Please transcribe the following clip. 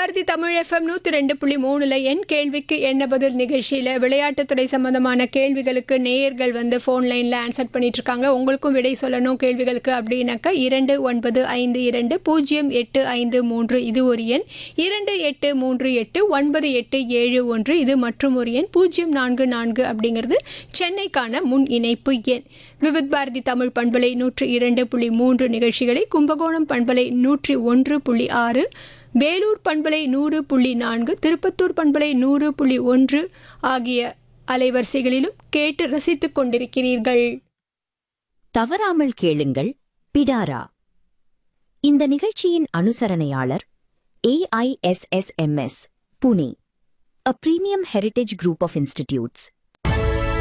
Bharathi Tamil FM நூற்றி ரெண்டு புள்ளி மூணுல என் கேள்விக்கு என்ன பதில் நிகழ்ச்சியில் விளையாட்டுத்துறை சம்பந்தமான கேள்விகளுக்கு நேயர்கள் வந்து ஃபோன் லைனில் ஆன்சர் பண்ணிட்டு இருக்காங்க உங்களுக்கும் விடை சொல்லணும் கேள்விகளுக்கு அப்படின்னாக்கா இரண்டு ஒன்பது ஐந்து இரண்டு பூஜ்ஜியம் எட்டு ஐந்து மூன்று இது ஒரு எண் இரண்டு எட்டு மூன்று எட்டு ஒன்பது எட்டு ஏழு ஒன்று இது மற்றும் ஒரு எண் பூஜ்ஜியம் நான்கு நான்கு அப்படிங்கிறது சென்னைக்கான முன் இணைப்பு எண் விவித் பாரதி தமிழ் பண்பலை நூற்று இரண்டு புள்ளி மூன்று நிகழ்ச்சிகளை கும்பகோணம் பண்பலை நூற்றி ஒன்று புள்ளி ஆறு வேலூர் பண்பலை நூறு புள்ளி நான்கு திருப்பத்தூர் பண்பலை நூறு புள்ளி ஒன்று ஆகிய அலைவரிசைகளிலும் கேட்டு ரசித்துக் கொண்டிருக்கிறீர்கள் தவறாமல் கேளுங்கள் பிடாரா இந்த நிகழ்ச்சியின் அனுசரணையாளர் ஏஐஎஸ்எஸ்எம்எஸ் புனே அ premium heritage group of institutes